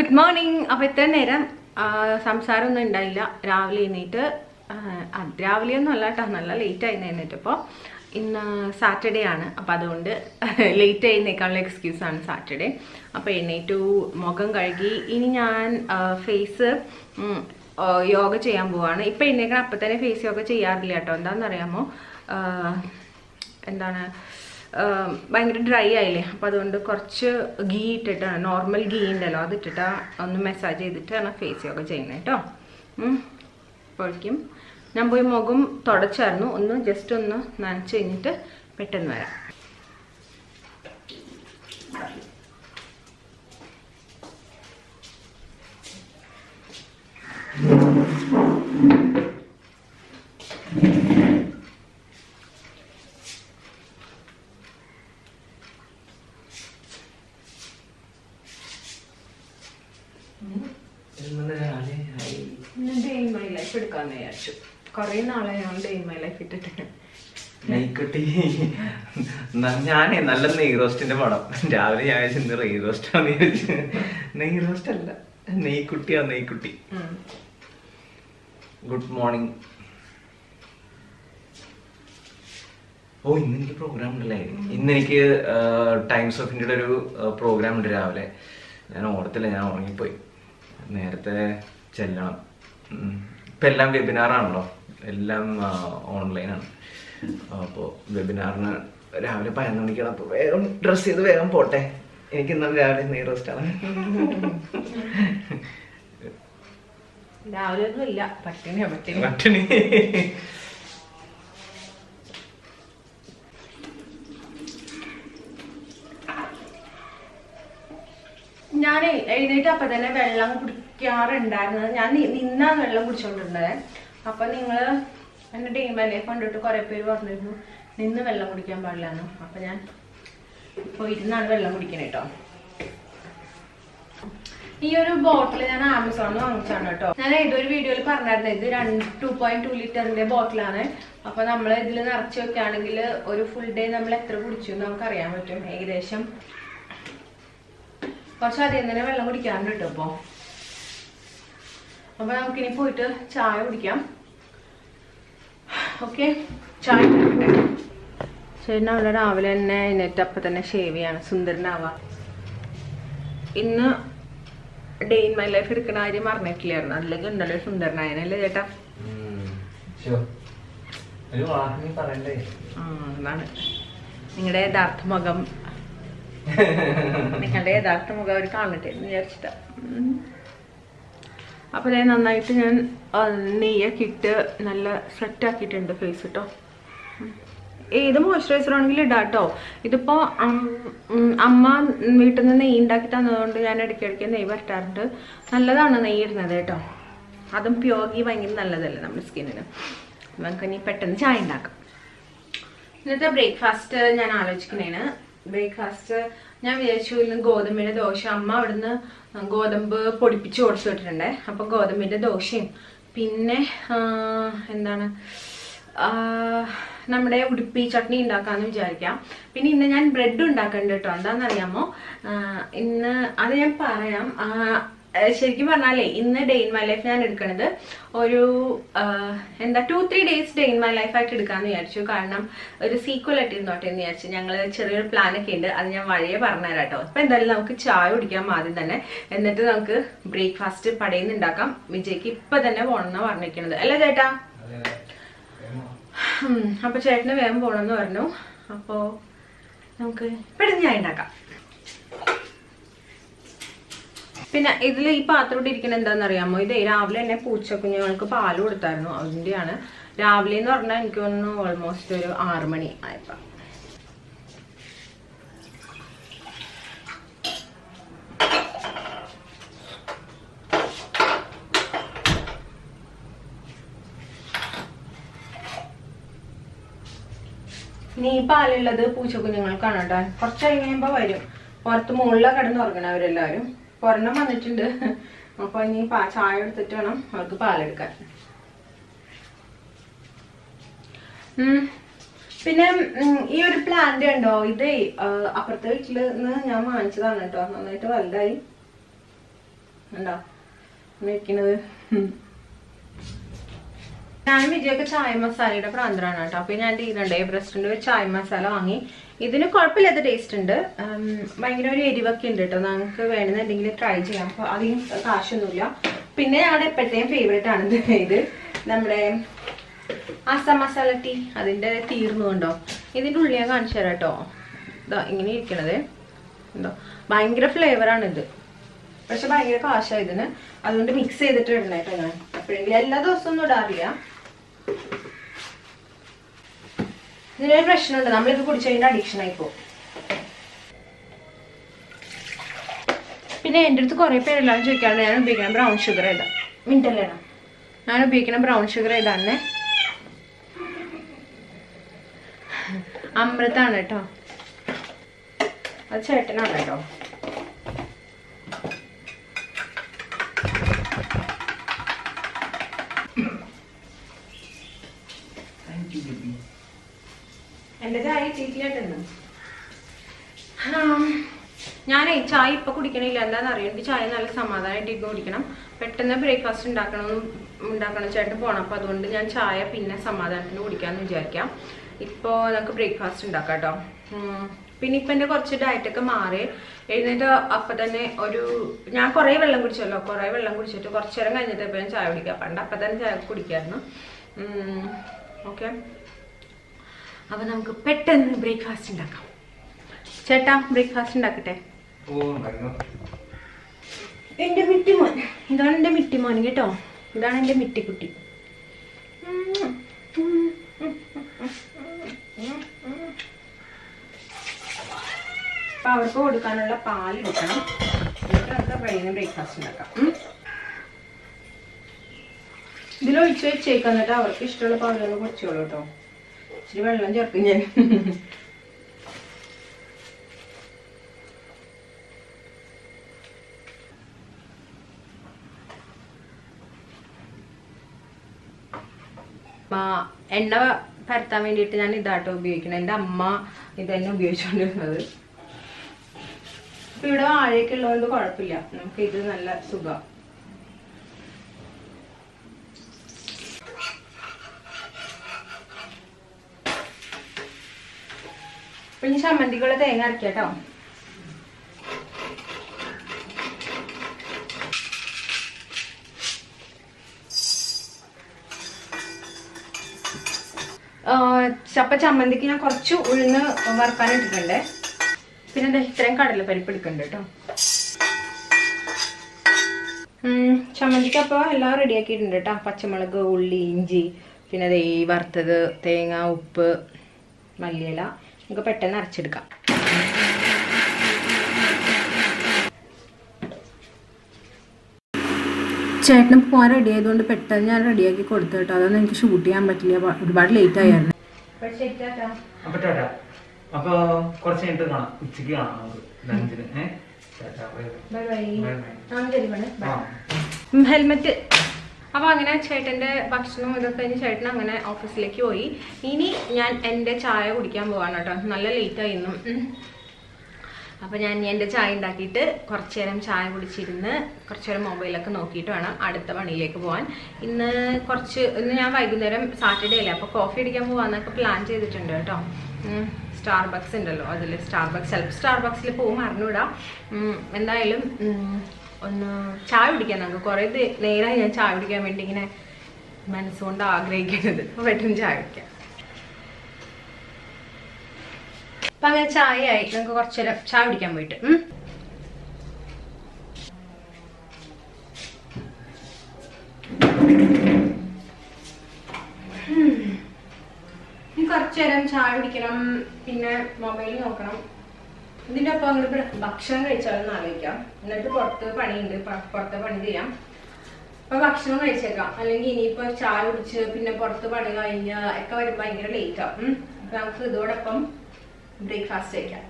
Good morning അപ്പോൾ ഇത്ര നേരം ആ, സംസാരമൊന്നും ഉണ്ടായില്ല രാവിലെ എഴുന്നേറ്റ് ആ, അത് രാവിലെ ഒന്നും അല്ല കേട്ടോ നല്ല ലേറ്റ് ആയി എഴുന്നേറ്റപ്പോൾ ഇന്ന് സാറ്റർഡേ ആണ് അപ്പോൾ അതുകൊണ്ട് ലേറ്റ് എഴുന്നേക്കാനുള്ള എക്സ്ക്യൂസ് ആണ് സാറ്റർഡേ അപ്പോൾ എഴുന്നേറ്റു മുഖം കഴുകി ഇനി ഞാൻ ഫേസ് യോഗ ചെയ്യാൻ പോവാണ് ഇപ്പം എഴുന്നേക്കണം അപ്പം തന്നെ ഫേസ് യോഗ ചെയ്യാറില്ല കേട്ടോ എന്താണെന്നറിയാമോ ആ, എന്താണ് ആം, ഭയങ്കര ഡ്രൈ ആയില്ലേ അപ്പോൾ അതുകൊണ്ട് കുറച്ച് ഗീ ഇട്ടിട്ടാണ് നോർമൽ ഗീ ഉണ്ടല്ലോ അത് ഇട്ടിട്ട് ഒന്ന് മസാജ് ചെയ്തിട്ടാണ് ഫേസ് യോഗ ചെയ്യുന്നത് കേട്ടോ അപ്പോഴേക്കും ഞാൻ പോയി മുഖം തുടച്ചായിരുന്നു ഒന്ന് ജസ്റ്റ് ഒന്ന് നനച്ച് കഴിഞ്ഞിട്ട് പെട്ടെന്ന് വരാം ഞാൻ ഡേ ഇൻ മൈ ലൈഫ് എടുക്കാമെന്ന് വിചാരിച്ചു കുറേ നാളെ ഞാൻ ഡേ ഇൻ മൈ ലൈഫ് ഇട്ടിട്ട് നെയ്ക്കുട്ടി ഞാനേ നല്ല നെയ് റോസ്റ്റിന്റെ പടം രാവിലെ ഞാൻ വിചാരിച്ചു ഇന്ന് നെയ് റോസ്റ്റാന്ന് വിചാരിച്ചു നെയ് റോസ്റ്റ് അല്ല നെയ്ക്കുട്ടിയാ നെയ്ക്കുട്ടി ഉം. ഗുഡ് മോർണിംഗ് ഓ ഇന്ന് എനിക്ക് പ്രോഗ്രാം ഉണ്ടല്ലേ ഇന്ന് എനിക്ക് ടൈംസ് ഓഫ് ഇന്ത്യയുടെ ഒരു പ്രോഗ്രാം ഉണ്ട് രാവിലെ ഞാൻ ഓർത്തില്ല ഞാൻ ഉറങ്ങിപ്പോയി നേരത്തെ ചെല്ലണം ഉം. ഇപ്പൊ എല്ലാം വെബിനാറാണല്ലോ എല്ലാം ഓൺലൈനാണ് അപ്പോൾ വെബിനാറിന് രാവിലെ പതിനൊന്ന് മണിക്കാണ് അപ്പോൾ വേഗം ഡ്രസ്സ് ചെയ്ത് വേഗം പോട്ടെ എനിക്ക് ഇന്നലെ രാവിലെ നെയ് റോസ്റ്റാണ് രാവിലെ ഒന്നും ഇല്ല പട്ടിണിയാ പട്ടിണി പട്ടിണി ഞാൻ എഴുന്നേറ്റ് അപ്പൊ തന്നെ വെള്ളം കുടിക്കാറുണ്ടായിരുന്നത് ഞാൻ നി- നിന്നാണ് വെള്ളം കുടിച്ചോണ്ടിരുന്നത് അപ്പൊ നിങ്ങള് എന്റെ ടീമല്ലേ കണ്ടിട്ട് കുറെ പേര് പറഞ്ഞിരുന്നു നിന്ന് വെള്ളം കുടിക്കാൻ പാടില്ലാന്ന് അപ്പൊ ഞാൻ ഇപ്പൊ ഇരുന്നാണ് വെള്ളം കുടിക്കണേ കേട്ടോ ഈ ഒരു ബോട്ടിൽ ഞാൻ ആമസോണിൽ വാങ്ങിച്ചാണ് കേട്ടോ ഞാൻ ഏതൊരു വീഡിയോയിൽ പറഞ്ഞായിരുന്നു ഇത് രണ്ട് ടു പോയിന്റ് ടു ലിറ്ററിന്റെ ബോട്ടിലാണ് അപ്പൊ നമ്മൾ ഇതിൽ നിറച്ച് വെക്കുകയാണെങ്കിൽ ഒരു ഫുൾ ഡേ നമ്മൾ എത്ര കുടിച്ചു എന്ന് നമുക്ക് അറിയാൻ പറ്റും ഏകദേശം കുറച്ച് അധികം തന്നെ വെള്ളം കുടിക്കാറുണ്ട് കേട്ടോ അപ്പൊ അപ്പൊ നമുക്കിനി പോയിട്ട് ചായ കുടിക്കാം ഓക്കെ ചായ കുടിക്കട്ടെ ചേട്ടൻ അവിടെ രാവിലെ തന്നെ എഴുന്നേറ്റ് അപ്പൊ തന്നെ ഷേവ് ചെയ്യാണ് സുന്ദരനാവാ ഇന്ന് ഡേ ഇൻ മൈ ലൈഫ് എടുക്കുന്ന കാര്യം പറഞ്ഞിട്ടില്ലായിരുന്നു അതിലേക്ക് ഉണ്ടല്ലോ ഒരു സുന്ദരനായനല്ലേ ചേട്ടാ ഒരു വാക്കിനി പറയണ്ടേ ആ അതാണ് നിങ്ങളുടെ യഥാർത്ഥ മുഖം നിങ്ങളുടെ യഥാർത്ഥ മുഖം അവർ കാണട്ടെ എന്ന് വിചാരിച്ചിട്ടാ ഉം. അപ്പൊ ഞാൻ നന്നായിട്ട് ഞാൻ ആ, നെയ്യൊക്കെ ഇട്ട് നല്ല സെറ്റ് ആക്കിയിട്ടുണ്ട് ഫേസ് കേട്ടോ ഏത് മോയ്സ്ചറൈസർ ആണെങ്കിലും ഇടാം കേട്ടോ ഇതിപ്പോ ഉം, ഉം, അമ്മ വീട്ടിൽ നിന്ന് നെയ്യ് ഉണ്ടാക്കി തന്നതുകൊണ്ട് ഞാൻ ഇടയ്ക്കിടയ്ക്ക് നെയ്യ് പറ്റാറുണ്ട് നല്ലതാണ് നെയ്യ് ഇടുന്നത് കേട്ടോ അതും പ്യോർ ഗീ ഭയങ്കര നല്ലതല്ലേ നമ്മുടെ സ്കിന്നിന് നമുക്ക് ഇനി പെട്ടെന്ന് ചായ ഉണ്ടാക്കാം ഇന്നത്തെ ബ്രേക്ക്ഫാസ്റ്റ് ഞാൻ ആലോചിക്കുന്നതാണ് ബ്രേക്ക്ഫാസ്റ്റ് ഞാൻ വിചാരിച്ചു ഇന്ന് ഗോതമ്പിന്റെ ദോശ അമ്മ അവിടുന്ന് ഗോതമ്പ് പൊടിപ്പിച്ച് കൊടുത്തു വിട്ടിട്ടുണ്ടേ അപ്പൊ ഗോതമ്പിന്റെ ദോശയും പിന്നെ ആ, എന്താണ് ആ, നമ്മുടെ ഉടുപ്പി ചട്നി ഉണ്ടാക്കാന്ന് വിചാരിക്കാം പിന്നെ ഇന്ന് ഞാൻ ബ്രെഡ് ഉണ്ടാക്കുന്നുണ്ട് കേട്ടോ എന്താണെന്നറിയാമോ ആ, ഇന്ന് അത് ഞാൻ പറയാം ആ, ഏഹ് ശരിക്കും പറഞ്ഞാലേ ഇന്ന് ഡേ ഇൻ മൈ ലൈഫ് ഞാൻ എടുക്കണത് ഒരു ആഹ്, എന്താ two three days day in my life ആയിട്ട് എടുക്കാന്ന് വിചാരിച്ചു കാരണം ഒരു സീക്വൽ ആയിട്ട് ഇരുന്നോട്ടെ എന്ന് വിചാരിച്ചു ഞങ്ങൾ ചെറിയൊരു പ്ലാൻ ഒക്കെ ഉണ്ട് അത് ഞാൻ വഴിയെ പറഞ്ഞുതരാം കേട്ടോ അപ്പൊ എന്തായാലും നമുക്ക് ചായ കുടിക്കാം ആദ്യം തന്നെ എന്നിട്ട് നമുക്ക് ബ്രേക്ക്ഫാസ്റ്റ് പടയിൽ നിന്ന് ഉണ്ടാക്കാം വിജയ്ക്ക് ഇപ്പൊ തന്നെ പോകണമെന്നാണ് പറഞ്ഞിരിക്കുന്നത് അല്ലേ ചേട്ടാ ഉം, അപ്പൊ ചേട്ടന് വേഗം പോണെന്ന് പറഞ്ഞു അപ്പോ നമുക്ക് പെട്ടെന്ന് ചായ ഉണ്ടാക്കാം പിന്നെ ഇതിൽ ഈ പാത്രം ഇവിടെ ഇരിക്കുന്നത് എന്താണെന്ന് അറിയാമോ ഇത് രാവിലെ തന്നെ പൂച്ചക്കുഞ്ഞുങ്ങൾക്ക് പാല് കൊടുത്തായിരുന്നു അതിന്റെയാണ് രാവിലെ എന്ന് പറഞ്ഞാൽ എനിക്ക് തോന്നുന്നു ഓൾമോസ്റ്റ് ഒരു ആറ് മണി ആയപ്പോ ഇനി ഈ പാലുള്ളത് പൂച്ചക്കുഞ്ഞുങ്ങൾക്കാണ് കേട്ടോ കുറച്ച് കഴിയുമ്പോ വരും പുറത്ത് മുകളിലാണ് കിടന്നുറങ്ങണം അവരെല്ലാവരും ഒരെണ്ണം വന്നിട്ടുണ്ട് അപ്പൊ ഇനി പാ ചായ എടുത്തിട്ട് വേണം അവർക്ക് പാലെടുക്കാൻ ഉം. പിന്നെ ഉം, ഈ ഒരു പ്ലാന്റ് ഉണ്ടോ ഇത് അപ്പുറത്തെ വീട്ടില് നിന്ന് ഞാൻ വാങ്ങിച്ചതാണ് കേട്ടോ നന്നായിട്ട് വലുതായി ഉണ്ടോ വെക്കുന്നത് ഞാൻ വിജയൊക്കെ ചായ മസാലയുടെ പ്രാന്തരാണ് കേട്ടോ അപ്പൊ ഞാൻ ചെയ്യുന്നുണ്ട് എവറസ്റ്റിന്റെ ഒരു ചായ മസാല വാങ്ങി ഇതിന് കുഴപ്പമില്ലാത്ത ടേസ്റ്റ് ഉണ്ട് ഉം, ഭയങ്കര ഒരു എരിവൊക്കെ ഉണ്ട് കേട്ടോ നമുക്ക് വേണമെന്നുണ്ടെങ്കിൽ ട്രൈ ചെയ്യാം അപ്പൊ അധികം കാശൊന്നുമില്ല പിന്നെ ഞങ്ങളുടെ എപ്പോഴത്തെയും ഫേവറേറ്റ് ആണ് ഇത് ഇത് നമ്മുടെ ആസാം മസാല ടീ അതിന്റെ തീർന്നു കണ്ടോ ഇതിന്റെ ഉള്ളിൽ ഞാൻ കാണിച്ചു തരാം കേട്ടോ ഇതാ ഇങ്ങനെ ഇരിക്കണത് എന്തോ ഭയങ്കര ഫ്ലേവറാണ് ഇത് പക്ഷെ ഭയങ്കര കാശാ ഇതിന് അതുകൊണ്ട് മിക്സ് ചെയ്തിട്ട് ഇടണം കേട്ടോ ഞാൻ എപ്പോഴെങ്കിലും എല്ലാ ദിവസവും ഒന്നും ഇടാറില്ല ഇതിനൊരു പ്രശ്നമുണ്ട് നമ്മളിത് കുടിച്ചു കഴിഞ്ഞാൽ അഡിക്ഷൻ ആയിപ്പോ പിന്നെ എൻ്റെ അടുത്ത് കുറേ പേരെല്ലാം ചോദിക്കാറുണ്ട് ഞാൻ ഉപയോഗിക്കണം ബ്രൗൺ ഷുഗർ ഏതാ മിൻറ്റല്ലേ ഞാൻ ഉപയോഗിക്കുന്ന ബ്രൗൺ ഷുഗർ ഏതാണേ അമൃതാണ് കേട്ടോ അത് ചേട്ടനാണ് കേട്ടോ താങ്ക് യു ബേബി എന്റെ ചായ ചീറ്റിയായിട്ടുണ്ട് ഞാനേ ചായ ഇപ്പൊ കുടിക്കണില്ല എന്താന്ന് അറിയാം എനിക്ക് ചായ നല്ല സമാധാനമായിട്ട് ഇപ്പൊ കുടിക്കണം പെട്ടെന്ന് ബ്രേക്ക്ഫാസ്റ്റ് ഉണ്ടാക്കണം ഉണ്ടാക്കണം ചേട്ടൻ പോണം അപ്പൊ അതുകൊണ്ട് ഞാൻ ചായ പിന്നെ സമാധാനത്തിന് കുടിക്കാന്ന് വിചാരിക്കാം ഇപ്പോ നമുക്ക് ബ്രേക്ക്ഫാസ്റ്റ് ഉണ്ടാക്കാം കേട്ടോ ഉം. പിന്നെ ഇപ്പൊ എന്റെ കുറച്ച് ഡയറ്റ് ഒക്കെ മാറി എഴുന്നേറ്റ് അപ്പൊ തന്നെ ഒരു ഞാൻ കുറേ വെള്ളം കുടിച്ചല്ലോ കുറേ വെള്ളം കുടിച്ചിട്ട് കുറച്ചു നേരം കഴിഞ്ഞിട്ട് ഇപ്പൊ ഞാൻ ചായ കുടിക്കാം പണ്ട് അപ്പൊ തന്നെ ചായ കുടിക്കായിരുന്നു ഓക്കെ അപ്പൊ നമുക്ക് പെട്ടെന്ന് ബ്രേക്ക്ഫാസ്റ്റ് ഉണ്ടാക്കാം ചേട്ടാ ബ്രേക്ക്ഫാസ്റ്റ് ഉണ്ടാക്കട്ടെ ഓ ഉണ്ടാക്കുന്നു എന്റെ മിട്ടിമോൻ ഇതാണ് എന്റെ മിട്ടിമോൻ കേട്ടോ ഇതാണ് എന്റെ മിട്ടിക്കുട്ടി അപ്പൊ അവർക്ക് കൊടുക്കാനുള്ള പാൽ എടുക്കണം എന്നിട്ട് നമുക്ക് വൈകുന്നേരം ബ്രേക്ക്ഫാസ്റ്റ് ഉണ്ടാക്കാം ഉം. ഇതിലൊഴിച്ച് വെച്ചേക്കാം എന്നിട്ട് അവർക്ക് ഇഷ്ടമുള്ള പാലൊന്ന് കുടിച്ചോളൂ കേട്ടോ ഇച്ചിരി വെള്ളം ചേർക്കും ഞാൻ ആ, എണ്ണ പരത്താൻ വേണ്ടിയിട്ട് ഞാൻ ഇതാട്ടോ ഉപയോഗിക്കുന്നത് എൻ്റെ അമ്മ ഇത് തന്നെ ഉപയോഗിച്ചുകൊണ്ടിരുന്നത് അപ്പൊ ഇവിടെ വാഴയൊക്കെ ഉള്ളതുകൊണ്ട് കുഴപ്പമില്ല നമുക്ക് ഇത് നല്ല സുഖം അപ്പൊ ഇനി ചമ്മന്തിക്കുള്ള തേങ്ങ അരക്കാട്ടോ ചപ്പ ചമ്മന്തിക്ക് ഞാൻ കുറച്ച് ഉഴുന്ന് വറുക്കാൻ ഇട്ടിട്ടുണ്ട് പിന്നെ ദേ ഇത്രയും കടലപ്പരിപ്പ് എടുക്കുന്നുണ്ട് കേട്ടോ ഉം, ചമ്മന്തിക്ക് അപ്പോൾ എല്ലാം റെഡിയാക്കിയിട്ടുണ്ട് കേട്ടോ പച്ചമുളക് ഉള്ളി ഇഞ്ചി പിന്നെ ദേ ഈ വറുത്തത് തേങ്ങ ഉപ്പ് മല്ലിയില നമുക്ക് പെട്ടെന്ന് അരച്ചെടുക്കാം ചേട്ടന് പോകാൻ റെഡി ആയതുകൊണ്ട് പെട്ടെന്ന് ഞാൻ റെഡിയാക്കി കൊടുത്തു കേട്ടോ അതൊന്നും എനിക്ക് ഷൂട്ട് ചെയ്യാൻ പറ്റില്ല പ- ഒരുപാട് ലേറ്റ് ആയിരുന്നു അപ്പൊ ടാറ്റ അപ്പൊ കുറച്ച് കഴിഞ്ഞിട്ട് കാണാം ഉച്ചക്ക് കാണാം നമുക്ക് ലഞ്ചിന് ഏഹ് ടാറ്റ ബൈ ബൈ ബൈ ആ ഹെൽമെറ്റ് അപ്പൊ അങ്ങനെ ചേട്ടന്റെ ഭക്ഷണം ഇതൊക്കെ കഴിഞ്ഞ് ചേട്ടൻ അങ്ങനെ ഓഫീസിലേക്ക് പോയി ഇനി ഞാൻ എൻ്റെ ചായ കുടിക്കാൻ പോവാണ് കേട്ടോ നല്ല ലേറ്റ് ആയി ഇന്നും ഉം. അപ്പൊ ഞാൻ ഇനി എൻ്റെ ചായ ഉണ്ടാക്കിയിട്ട് കുറച്ചു നേരം ചായ കുടിച്ചിരുന്ന് കുറച്ചു നേരം മൊബൈലൊക്കെ നോക്കിയിട്ട് വേണം അടുത്ത പണിയിലേക്ക് പോകാൻ ഇന്ന് കുറച്ച് ഇന്ന് ഞാൻ വൈകുന്നേരം സാറ്റർഡേ അല്ലേ അപ്പോൾ കോഫി അടിക്കാൻ പോകാന്നൊക്കെ പ്ലാൻ ചെയ്തിട്ടുണ്ട് കേട്ടോ സ്റ്റാർബക്സ് ഉണ്ടല്ലോ അതിൽ സ്റ്റാർബക്സ് ചിലപ്പോൾ സ്റ്റാർബക്സിൽ പോകും അറിഞ്ഞൂടാ ഉം, എന്തായാലും ഉം, ഒന്ന് ചായ കുടിക്കാൻ നമുക്ക് കുറേ ദേ- നേരമായി ഞാൻ ചായ കുടിക്കാൻ വേണ്ടി ഇങ്ങനെ മനസ്സുകൊണ്ട് ആഗ്രഹിക്കുന്നത് അപ്പോൾ പെട്ടെന്ന് ചായ കുടിക്കാം അപ്പൊ അങ്ങനെ ചായ ആയി നമുക്ക് കുറച്ചു നേരം ചായ കുടിക്കാൻ പോയിട്ട് ഉം. ഉം. ഇനി കുറച്ചു നേരം ചായ കുടിക്കണം പിന്നെ മൊബൈൽ നോക്കണം ഇതിന്റെ ഒപ്പം അങ്ങോട്ട് ഭക്ഷണം കഴിച്ചാലെന്ന് ആലോചിക്കാം എന്നിട്ട് പുറത്ത് പണിയുണ്ട് പ- പുറത്തെ പണി ചെയ്യാം അപ്പൊ ഭക്ഷണം കഴിച്ചേക്കാം അല്ലെങ്കിൽ ഇനിയിപ്പോ ചായ കുടിച്ച് പിന്നെ പുറത്ത് പണി കഴിഞ്ഞ് ഒക്കെ വരുമ്പോ ഭയങ്കര ലേറ്റ് ആവും ഉം. അപ്പൊ നമുക്ക് ഇതോടൊപ്പം ബ്രേക്ക്ഫാസ്റ്റ് കഴിക്കാം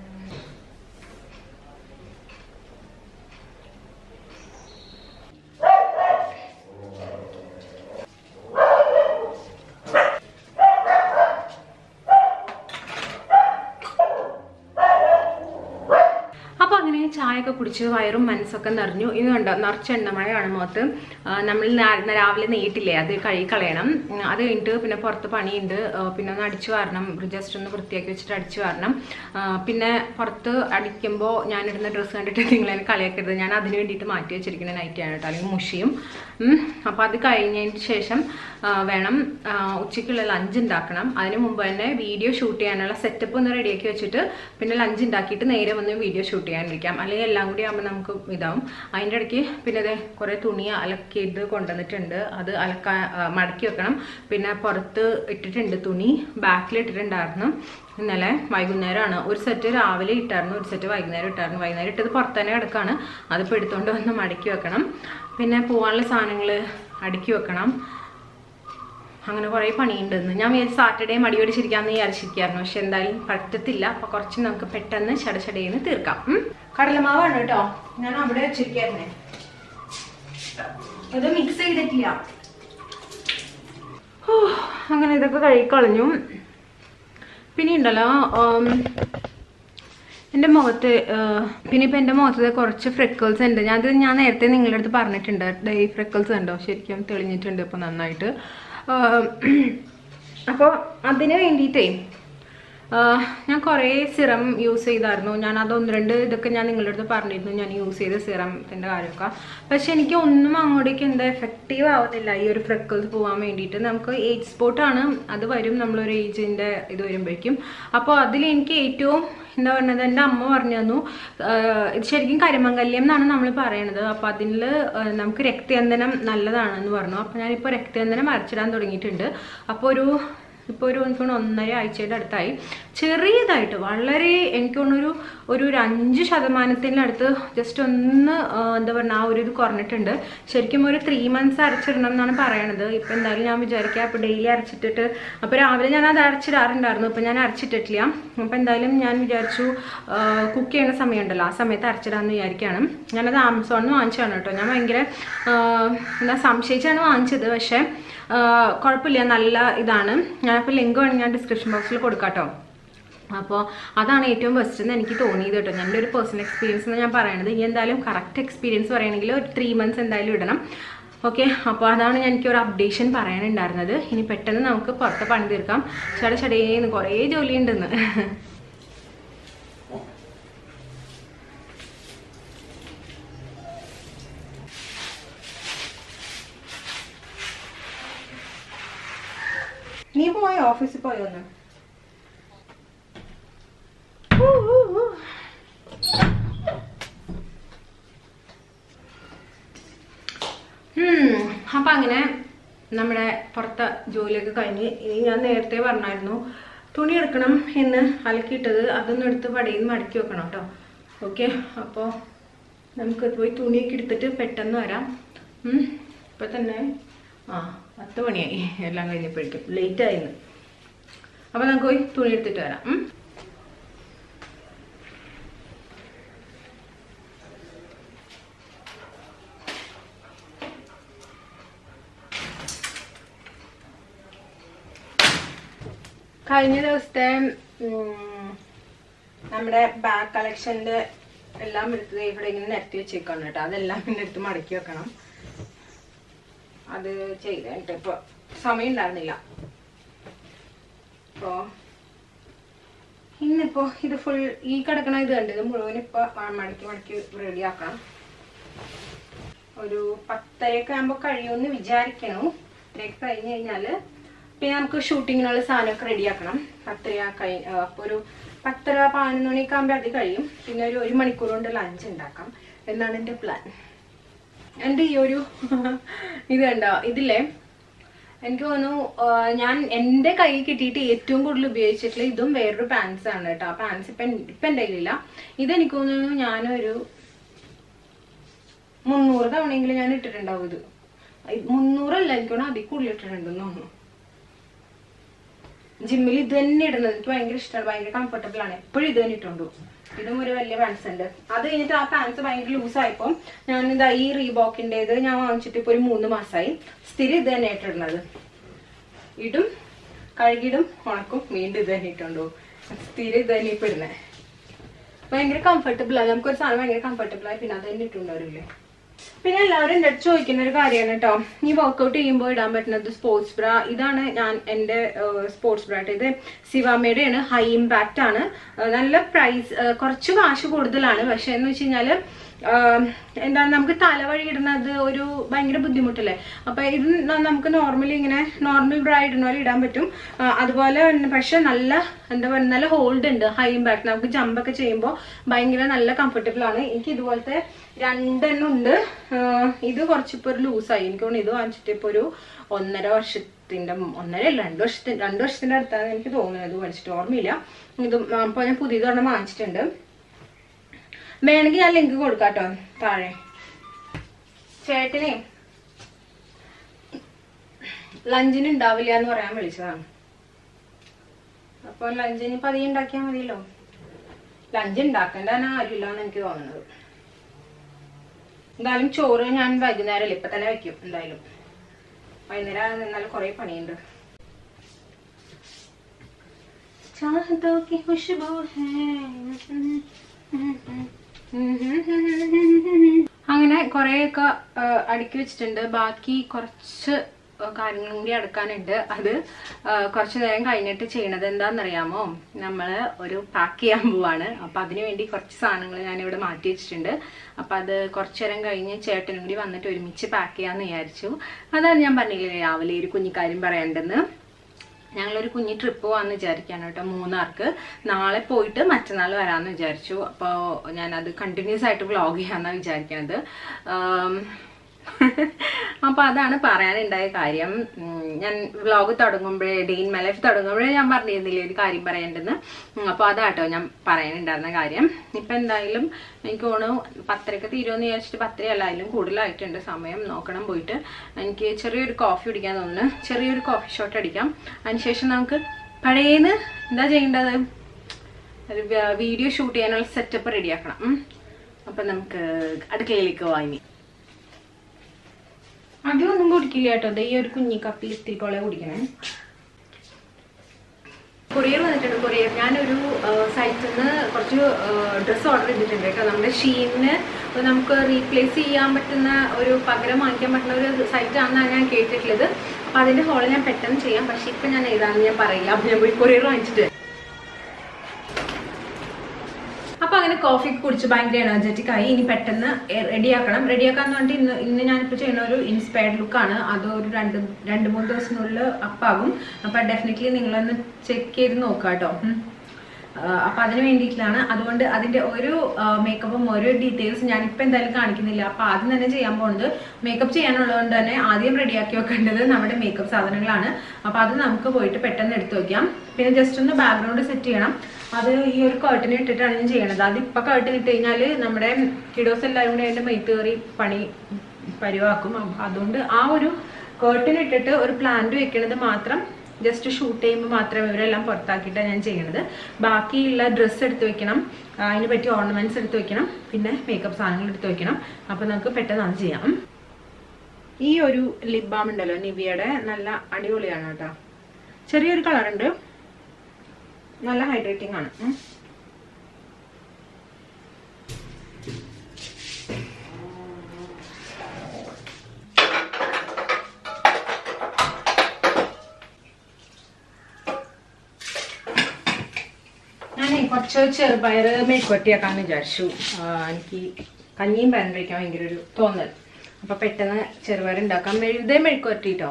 അപ്പൊ അങ്ങനെ ചായ ഒക്കെ കുടിച്ച് വയറും മനസ്സൊക്കെ നിറഞ്ഞു ഇത് കണ്ടോ നിറച്ച എണ്ണമഴയാണ് മുഖത്ത് ആ, നമ്മൾ നാ- രാവിലെ നെയ്യിട്ടില്ലേ അത് കഴുകി കളയണം ഉം, അത് കഴിഞ്ഞിട്ട് പിന്നെ പുറത്ത് പണിയുണ്ട് ആ, പിന്നെ ഒന്ന് അടിച്ചു വാരണം ജസ്റ്റ് ഒന്ന് വൃത്തിയാക്കി വെച്ചിട്ട് അടിച്ചു വാരണം ആ, പിന്നെ പുറത്ത് അടിക്കുമ്പോൾ ഞാനിടുന്ന ഡ്രസ്സ് കണ്ടിട്ട് നിങ്ങൾ എന്നെ കളിയാക്കരുത് ഞാൻ അതിന് വേണ്ടിയിട്ട് മാറ്റി വെച്ചിരിക്കുന്ന നൈറ്റിയാണ് കേട്ടോ അല്ലെങ്കിൽ മുഷിയും അപ്പോൾ അത് കഴിഞ്ഞതിന് ശേഷം ആ, വേണം ആ, ഉച്ചയ്ക്കുള്ള ലഞ്ച് ഉണ്ടാക്കണം അതിന് മുമ്പ് തന്നെ വീഡിയോ ഷൂട്ട് ചെയ്യാനുള്ള സെറ്റപ്പ് ഒന്ന് റെഡിയാക്കി വെച്ചിട്ട് പിന്നെ ലഞ്ച് ഉണ്ടാക്കിയിട്ട് നേരെ വന്ന് വീഡിയോ ഷൂട്ട് ചെയ്യാനിരിക്കാം അല്ലെങ്കിൽ എല്ലാം കൂടി ആകുമ്പോൾ നമുക്ക് ഇതാവും അതിൻ്റെ ഇടയ്ക്ക് പിന്നെ അതെ കുറേ തുണി അലക്കിയത് കൊണ്ടുവന്നിട്ടുണ്ട് അത് അലക്കാ ആ, മടക്കി വെക്കണം പിന്നെ പുറത്ത് ഇട്ടിട്ടുണ്ട് തുണി ബാക്കിൽ ഇട്ടിട്ടുണ്ടായിരുന്നു ഇന്നലെ വൈകുന്നേരമാണ് ഒരു സെറ്റ് രാവിലെ ഇട്ടായിരുന്നു ഒരു സെറ്റ് വൈകുന്നേരം ഇട്ടായിരുന്നു വൈകുന്നേരം ഇട്ടത് പുറത്ത് തന്നെ കിടക്കാണ് അതിപ്പോൾ എടുത്തുകൊണ്ട് വന്ന് മടക്കി വെക്കണം പിന്നെ പോകാനുള്ള സാധനങ്ങൾ അടുക്കി വെക്കണം അങ്ങനെ കുറേ പണിയുണ്ട് ഇന്ന് ഞാൻ വിചാരിച്ചു സാറ്റർഡേ മടി പിടിച്ചിരിക്കാമെന്ന് വിചാരിച്ചിരിക്കായിരുന്നു പക്ഷെ എന്തായാലും പറ്റത്തില്ല അപ്പോൾ കുറച്ച് നമുക്ക് പെട്ടെന്ന് ചടചടയെന്ന് തീർക്കാം ഉം. കടലമാവാണ് കേട്ടോ ഞാൻ അവിടെ വെച്ചിരിക്കായിരുന്നേ ഇത് മിക്സ് ചെയ്തിട്ടില്ല ഹോ, അങ്ങനെ ഇതൊക്കെ കഴുകിക്കളഞ്ഞു പിന്നെ ഉണ്ടല്ലോ ഉം, എൻ്റെ മുഖത്ത് ആഹ്, പിന്നെ ഇപ്പം എൻ്റെ മുഖത്ത് കുറച്ച് ഫ്രെക്കിൾസ് ഉണ്ട് ഞാൻ അത് ഞാൻ നേരത്തെ നിങ്ങളുടെ അടുത്ത് പറഞ്ഞിട്ടുണ്ട് ഡൈ ഫ്രെക്കിൾസ് ഉണ്ടോ ശരിക്കും തെളിഞ്ഞിട്ടുണ്ട് ഇപ്പോൾ നന്നായിട്ട് അപ്പോൾ അതിന് വേണ്ടിയിട്ടേ ആഹ്, ഞാൻ കുറേ സിറം യൂസ് ചെയ്തായിരുന്നു ഞാൻ അത് ഒന്ന് രണ്ട് ഇതൊക്കെ ഞാൻ നിങ്ങളുടെ അടുത്ത് പറഞ്ഞിരുന്നു ഞാൻ യൂസ് ചെയ്ത സിറത്തിൻ്റെ കാര്യമൊക്കെ പക്ഷെ എനിക്ക് ഒന്നും അങ്ങോട്ടേക്ക് എന്താ എഫക്റ്റീവ് ആവുന്നില്ല ഈ ഒരു ഫ്രെക്കിൾസ് പോകാൻ വേണ്ടിയിട്ട് നമുക്ക് ഏജ് സ്പോട്ടാണ് അത് വരും നമ്മളൊരു ഏജിൻ്റെ ഇത് വരുമ്പോഴേക്കും അപ്പോൾ അതിൽ എനിക്ക് ഏറ്റവും എന്താ പറയുന്നത് എൻ്റെ അമ്മ പറഞ്ഞു തന്നു ആഹ് ഇത് ശരിക്കും കരിമംഗല്യം എന്നാണ് നമ്മൾ പറയണത് അപ്പോൾ അതിൽ നമുക്ക് രക്തചന്ദനം നല്ലതാണെന്ന് പറഞ്ഞു അപ്പോൾ ഞാനിപ്പോൾ രക്തചന്ദനം അരച്ചിടാൻ തുടങ്ങിയിട്ടുണ്ട് അപ്പോൾ ഒരു ഇപ്പോൾ ഒരു എനിക്ക് തോന്നുന്നു ഒന്നര ആഴ്ചയുടെ അടുത്തായി ചെറിയതായിട്ട് വളരെ എനിക്ക് തോന്നുന്നു ഒരു ഒരു ഒരു അഞ്ച് ശതമാനത്തിനടുത്ത് ജസ്റ്റ് ഒന്ന് ആ, എന്താ പറയുക ആ ഒരു ഇത് കുറഞ്ഞിട്ടുണ്ട് ശരിക്കും ഒരു ത്രീ മന്ത്സ് അരച്ചിടണം എന്നാണ് പറയണത് ഇപ്പം എന്തായാലും ഞാൻ വിചാരിക്കാം അപ്പോൾ ഡെയിലി അരച്ചിട്ടിട്ട് അപ്പോൾ രാവിലെ ഞാൻ അത് അരച്ചിടാറുണ്ടായിരുന്നു ഇപ്പം ഞാൻ അരച്ചിട്ടിട്ടില്ല അപ്പോൾ എന്തായാലും ഞാൻ വിചാരിച്ചു കുക്ക് ചെയ്യുന്ന സമയമുണ്ടല്ലോ ആ സമയത്ത് അരച്ചിടാമെന്ന് വിചാരിക്കുകയാണ് ഞാനത് ആമസോണിൽ നിന്ന് വാങ്ങിച്ചതാണ് കേട്ടോ ഞാൻ ഭയങ്കര ആ, എന്താ സംശയിച്ചാണ് വാങ്ങിച്ചത് പക്ഷേ ആ, കുഴപ്പമില്ല നല്ല ഇതാണ് ഞാനിപ്പോൾ ലിങ്ക് വേണമെങ്കിൽ ഞാൻ ഡിസ്ക്രിപ്ഷൻ ബോക്സിൽ കൊടുക്കാം കേട്ടോ അപ്പോൾ അതാണ് ഏറ്റവും ബെസ്റ്റ് എന്ന് എനിക്ക് തോന്നിയത് കേട്ടോ എൻ്റെ ഒരു പേഴ്സണൽ എക്സ്പീരിയൻസ് എന്ന് ഞാൻ പറയണത് ഇനി എന്തായാലും കറക്റ്റ് എക്സ്പീരിയൻസ് പറയുകയാണെങ്കിൽ ഒരു ത്രീ മന്ത്സ് എന്തായാലും ഇടണം ഓക്കെ അപ്പോൾ അതാണ് ഞാൻ എനിക്ക് ഒരു അപ്ഡേഷൻ പറയാനുണ്ടായിരുന്നത് ഇനി പെട്ടെന്ന് നമുക്ക് പുറത്തെ പണി തീർക്കാം ചട ചടേന്ന് കുറേ ജോലിയുണ്ടെന്ന് നീ പോയോ ഓഫീസിൽ പോയോ ഒന്ന് ഊ, ഊ, ഊ. ഉം, അപ്പൊ അങ്ങനെ നമ്മുടെ പുറത്തെ ജോലിയൊക്കെ കഴിഞ്ഞ് ഇനി ഞാൻ നേരത്തെ പറഞ്ഞായിരുന്നു തുണി എടുക്കണം എന്ന് അലക്കിയിട്ടത് അതൊന്നും എടുത്ത് പടയിൽ നിന്ന് മടക്കി വെക്കണം കേട്ടോ ഓക്കെ അപ്പോൾ നമുക്ക് പോയി തുണിയൊക്കെ എടുത്തിട്ട് പെട്ടെന്ന് വരാം ഉം, ഇപ്പൊ തന്നെ ആ പത്ത് മണിയായി എല്ലാം കഴിഞ്ഞപ്പോഴേക്കും ലേറ്റ് ആയിന്ന് അപ്പോൾ നമുക്ക് പോയി തുണി എടുത്തിട്ട് വരാം ഉം. കഴിഞ്ഞ ദിവസത്തെ ഉം, നമ്മുടെ ബാഗ് കളക്ഷന്റെ എല്ലാം എടുത്ത് ദേ ഇവിടെ ഇങ്ങനെ നിരത്തി വെച്ചേക്കാണ് കേട്ടോ അതെല്ലാം പിന്നെ എടുത്ത് മടക്കി വെക്കണം അത് ചെയ്തിട്ട് ഇപ്പൊ സമയം ഉണ്ടായിരുന്നില്ല അപ്പോ ഇന്നിപ്പോ ഇത് ഫുൾ ഈ കിടക്കണ ഇത് കണ്ട് ഇത് മുഴുവൻ ഇപ്പൊ മടക്കി മടക്കി റെഡി ആക്കണം ഒരു പത്തരയൊക്കെ ആകുമ്പോൾ കഴിയുമെന്ന് വിചാരിക്കണു ഇത്രയൊക്കെ കഴിഞ്ഞ് കഴിഞ്ഞാല് പിന്നെ നമുക്ക് ഷൂട്ടിങ്ങിനുള്ള സാധനമൊക്കെ റെഡിയാക്കണം പത്തര കഴി അപ്പോൾ ഒരു പത്തര പതിനൊന്ന് മണിയൊക്കെ ആകുമ്പോൾ അത് കഴിയും പിന്നെ ഒരു ഒരു മണിക്കൂർ കൊണ്ട് ലഞ്ച് ഉണ്ടാക്കാം എന്നാണ് എൻ്റെ പ്ലാൻ എൻ്റെ ഈ ഒരു ഇത് കണ്ടോ ഇതില്ലേ എനിക്ക് തോന്നുന്നു ആ, ഞാൻ എൻ്റെ കൈ കിട്ടിയിട്ട് ഏറ്റവും കൂടുതൽ ഉപയോഗിച്ചിട്ടുള്ള ഇതും വേറൊരു പാൻസ് ആണ് കേട്ടോ ആ പാൻസ് ഇപ്പം ഇപ്പം എൻ്റെ കയ്യിലില്ല ഇതെനിക്ക് തോന്നുന്നു ഞാനൊരു മുന്നൂറ് തവണയെങ്കിലും ഞാൻ ഇട്ടിട്ടുണ്ടാവും ഇത് ഇത് മുന്നൂറല്ല എനിക്ക് തോന്നുന്നു അതിൽ കൂടുതൽ ഇട്ടിട്ടുണ്ടെന്ന് തോന്നുന്നു ജിമ്മിൽ ഇത് തന്നെ ഇടുന്നത് എനിക്ക് ഭയങ്കര ഇഷ്ടമാണ് ഭയങ്കര കംഫർട്ടബിൾ ആണ് എപ്പോഴും ഇത് തന്നെ ഇട്ടുണ്ടു ഇതും ഒരു വലിയ പാൻസ് ഉണ്ട് അത് കഴിഞ്ഞിട്ട് ആ പാൻസ് ഭയങ്കര ലൂസ് ആയപ്പോ ഞാൻ ഇതാ ഈ റീബോക്കിൻ്റെത് ഞാൻ വാങ്ങിച്ചിട്ട് ഇപ്പൊ ഒരു മൂന്ന് മാസമായി സ്ഥിരം ഇത് തന്നെ ഇട്ടിടുന്നത് ഇടും കഴുകിടും ഉണക്കും വീണ്ടും ഇത് തന്നെ ഇട്ടുണ്ടോ സ്ഥിരം ഇത് തന്നെ ഇപ്പൊ ഇടുന്നത് ഭയങ്കര കംഫർട്ടബിൾ ആണ് നമുക്കൊരു സാധനം ഭയങ്കര കംഫർട്ടബിൾ ആയി പിന്നെ അത് തന്നെ ഇട്ടുണ്ടാവില്ലേ പിന്നെ എല്ലാവരും എൻ്റെ അടുത്ത് ചോദിക്കുന്ന ഒരു കാര്യമാണ് കേട്ടോ ഈ വർക്കൗട്ട് ചെയ്യുമ്പോൾ ഇടാൻ പറ്റുന്നത് സ്പോർട്സ് ബ്ര ഇതാണ് ഞാൻ എൻ്റെ സ്പോർട്സ് ബ്ര ഇത് സിവാമയുടെ ആണ് ഹൈ ഇമ്പാക്റ്റ് ആണ് ആ, നല്ല പ്രൈസ് കുറച്ച് കാശ് കൂടുതലാണ് പക്ഷെ എന്ന് വെച്ച് കഴിഞ്ഞാല് ആഹ് എന്താണ് നമുക്ക് തലവഴി ഇടുന്നത് ഒരു ഭയങ്കര ബുദ്ധിമുട്ടല്ലേ അപ്പൊ ഇത് ന- നമുക്ക് നോർമലി ഇങ്ങനെ നോർമൽ ബ്രാ ഇടുന്ന പോലെ ഇടാൻ പറ്റും ആഹ് അതുപോലെ തന്നെ പക്ഷെ നല്ല എന്താ പറയുക നല്ല ഹോൾഡ് ഉണ്ട് ഹൈ ഇമ്പാക്ട് നമുക്ക് ജമ്പ് ഒക്കെ ചെയ്യുമ്പോൾ ഭയങ്കര നല്ല കംഫർട്ടബിൾ ആണ് എനിക്ക് ഇതുപോലത്തെ രണ്ടെണ്ണം ഉണ്ട് ആഹ് ഇത് കുറച്ചിപ്പോ ഒരു ലൂസായി എനിക്ക് തോന്നുന്നു ഇത് വാങ്ങിച്ചിട്ട് ഇപ്പൊ ഒരു ഒന്നര വർഷത്തിന്റെ മു- ഒന്നര അല്ല രണ്ട് വർഷത്തിന് രണ്ട് വർഷത്തിന്റെ അടുത്താണ് എനിക്ക് തോന്നുന്നത് ഇത് മേടിച്ചിട്ട് ഓർമ്മയില്ല ഇത് അപ്പോൾ ഞാൻ പുതിയതൊരെണ്ണം വാങ്ങിച്ചിട്ടുണ്ട് വേണമെങ്കിൽ ഞാൻ ലിങ്ക് കൊടുക്കാം കേട്ടോ താഴെ ചേട്ടനെ ലഞ്ചിന് ഉണ്ടാവില്ല എന്ന് പറയാൻ വിളിച്ചതാണ് അപ്പൊ ലഞ്ചിന് പതിയെ ഉണ്ടാക്കിയാൽ മതിയല്ലോ ലഞ്ച് ഉണ്ടാക്കേണ്ട ആരുമില്ല എന്ന് എനിക്ക് തോന്നുന്നത് എന്തായാലും ചോറ് ഞാൻ വൈകുന്നേരം അല്ലേ ഇപ്പൊ തന്നെ വെക്കും എന്തായാലും വൈകുന്നേരം എന്നാലും കുറെ പണിയുണ്ട് चाहतों की खुशबू है അങ്ങനെ കുറേയൊക്കെ ആ, അടുക്കി വെച്ചിട്ടുണ്ട് ബാക്കി കുറച്ച് ആ, കാര്യങ്ങളും കൂടി അടുക്കാനുണ്ട് അത് ആ, കുറച്ച് നേരം കഴിഞ്ഞിട്ട് ചെയ്യണത് എന്താണെന്നറിയാമോ നമ്മൾ ഒരു പാക്ക് ചെയ്യാൻ പോവാണ് അപ്പം അതിനു വേണ്ടി കുറച്ച് സാധനങ്ങൾ ഞാനിവിടെ മാറ്റി വെച്ചിട്ടുണ്ട് അപ്പം അത് കുറച്ച് നേരം കഴിഞ്ഞ് ചേട്ടനും കൂടി വന്നിട്ട് ഒരുമിച്ച് പാക്ക് ചെയ്യാമെന്ന് വിചാരിച്ചു അതാണ് ഞാൻ പറഞ്ഞില്ലേ രാവിലെ ഒരു കുഞ്ഞിക്കാര്യം പറയണ്ടെന്ന് ഞങ്ങളൊരു കുഞ്ഞി ട്രിപ്പ് പോകാമെന്ന് വിചാരിക്കാണ് കേട്ടോ മൂന്നാർക്ക് നാളെ പോയിട്ട് മറ്റന്നാൾ വരാമെന്ന് വിചാരിച്ചു അപ്പോൾ ഞാനത് കണ്ടിന്യൂസ് ആയിട്ട് വ്ളോഗ് ചെയ്യാമെന്നാണ് വിചാരിക്കണത് ആം, അപ്പോൾ അതാണ് പറയാനുണ്ടായ കാര്യം ഉം, ഞാൻ വ്ളോഗ് തുടങ്ങുമ്പോഴേ ഡേ ഇൻ മൈ ലൈഫ് തുടങ്ങുമ്പോഴേ ഞാൻ പറഞ്ഞിരുന്നില്ലേ ഒരു കാര്യം പറയേണ്ടെന്ന് ഉം, അപ്പോൾ അതാട്ടോ ഞാൻ പറയാനുണ്ടായിരുന്ന കാര്യം ഇപ്പം എന്തായാലും എനിക്ക് തോന്നുന്നു പത്തരക്ക് തീരുമെന്ന് വിചാരിച്ചിട്ട് പത്തരയല്ല അതിലും കൂടുതലായിട്ടുണ്ട് സമയം നോക്കണം പോയിട്ട് എനിക്ക് ചെറിയൊരു കോഫി കുടിക്കാൻ തോന്നുന്നു ചെറിയൊരു കോഫി ഷോട്ട് അടിക്കാം അതിനുശേഷം നമുക്ക് പഴയന്ന് എന്താ ചെയ്യേണ്ടത് ഒരു വ- വീഡിയോ ഷൂട്ട് ചെയ്യാനുള്ള സെറ്റപ്പ് റെഡിയാക്കണം ഉം. അപ്പം നമുക്ക് അടുക്കളയിലേക്ക് പോവാം ഇനി അതൊന്നും കുടിക്കില്ല കേട്ടോ ദേ ഈ ഒരു കുഞ്ഞി കപ്പിൽ ഇത്തിരി കൊള കുടിക്കണേ കൊറിയർ വന്നിട്ടുണ്ട് കൊറിയർ ഞാനൊരു സൈറ്റിൽ നിന്ന് കുറച്ച് ഡ്രസ്സ് ഓർഡർ ചെയ്തിട്ടുണ്ട് കേട്ടോ നമ്മുടെ ഷീനിന് നമുക്ക് റീപ്ലേസ് ചെയ്യാൻ പറ്റുന്ന ഒരു പകരം വാങ്ങിക്കാൻ പറ്റുന്ന ഒരു സൈറ്റാണെന്നാണ് ഞാൻ കേട്ടിട്ടുള്ളത് അപ്പം അതിൻ്റെ ഹോൾ ഞാൻ പെട്ടെന്ന് ചെയ്യാം പക്ഷെ ഇപ്പം ഞാൻ ഏതാണെന്ന് ഞാൻ പറയില്ല അപ്പം ഞാൻ പോയി കൊറിയർ വാങ്ങിച്ചിട്ട് അപ്പൊ അങ്ങനെ കോഫി കുടിച്ച് ഭയങ്കര എനർജറ്റിക് ആയി ഇനി പെട്ടെന്ന് റെഡിയാക്കണം റെഡിയാക്കാന്ന് പറഞ്ഞിട്ട് ഇന്ന് ഇന്ന് ഞാനിപ്പോൾ ചെയ്യുന്ന ഒരു ഇൻസ്പയർഡ് ലുക്കാണ് അത് ഒരു രണ്ട് രണ്ട് മൂന്ന് ദിവസത്തിനുള്ളിൽ അപ്പാകും അപ്പൊ ഡെഫിനറ്റ്ലി നിങ്ങളൊന്ന് ചെക്ക് ചെയ്ത് നോക്കുക കേട്ടോ ഉം. ആ, അപ്പൊ അതിന് വേണ്ടിയിട്ടാണ് അതുകൊണ്ട് അതിന്റെ ഒരു മേക്കപ്പും ഓരോ ഡീറ്റെയിൽസ് ഞാൻ ഇപ്പൊ എന്തായാലും കാണിക്കുന്നില്ല അപ്പൊ ആദ്യം തന്നെ ചെയ്യാൻ പോകുന്നത് മേക്കപ്പ് ചെയ്യാനുള്ളതുകൊണ്ട് തന്നെ ആദ്യം റെഡിയാക്കി വെക്കേണ്ടത് നമ്മുടെ മേക്കപ്പ് സാധനങ്ങളാണ് അപ്പൊ അത് നമുക്ക് പോയിട്ട് പെട്ടെന്ന് എടുത്തു വെക്കാം പിന്നെ ജസ്റ്റ് ഒന്ന് ബാക്ക്ഗ്രൗണ്ട് സെറ്റ് ചെയ്യണം അത് ഈ ഒരു കേർട്ടിന് ഇട്ടിട്ടാണ് ഞാൻ ചെയ്യണത് അത് ഇപ്പൊ കേർട്ടിന് ഇട്ട് കഴിഞ്ഞാല് നമ്മുടെ കിഡോസ് എല്ലാവരും കൂടി അതിന്റെ മെയ്ത്ത് കയറി പണി പരിവാക്കും അപ്പൊ അതുകൊണ്ട് ആ ഒരു കേർട്ടിന് ഇട്ടിട്ട് ഒരു പ്ലാന്റ് വെക്കണത് മാത്രം ജസ്റ്റ് ഷൂട്ട് ചെയ്യുമ്പോൾ മാത്രമേ ഇവരെല്ലാം പുറത്താക്കിയിട്ടാണ് ഞാൻ ചെയ്യണത് ബാക്കിയുള്ള ഡ്രസ്സ് എടുത്ത് വെക്കണം ആ, അതിന് പറ്റിയ ഓർണമെന്റ്സ് എടുത്ത് വെക്കണം പിന്നെ മേക്കപ്പ് സാധനങ്ങൾ എടുത്ത് വെക്കണം അപ്പൊ നമുക്ക് പെട്ടെന്ന് അത് ചെയ്യാം ഈ ഒരു ലിപ് ബാം ഉണ്ടല്ലോ നിവിയുടെ നല്ല അടിപൊളിയാണ് കേട്ടോ ചെറിയൊരു കളറുണ്ട് നല്ല ഹൈഡ്രേറ്റിംഗ് ആണ് ഉം. ഞാനേ കുറച്ച് ചെറുപയർ മെഴുക്കുവരട്ടിയാക്കാന്ന് വിചാരിച്ചു ആ, എനിക്ക് കഞ്ഞിയും പയറും കഴിക്കാൻ ഭയങ്കര ഒരു തോന്നൽ അപ്പൊ പെട്ടെന്ന് ചെറുപയർ ഉണ്ടാക്കാം മെഴുതേ മെഴുക്കുവരട്ടിട്ടോ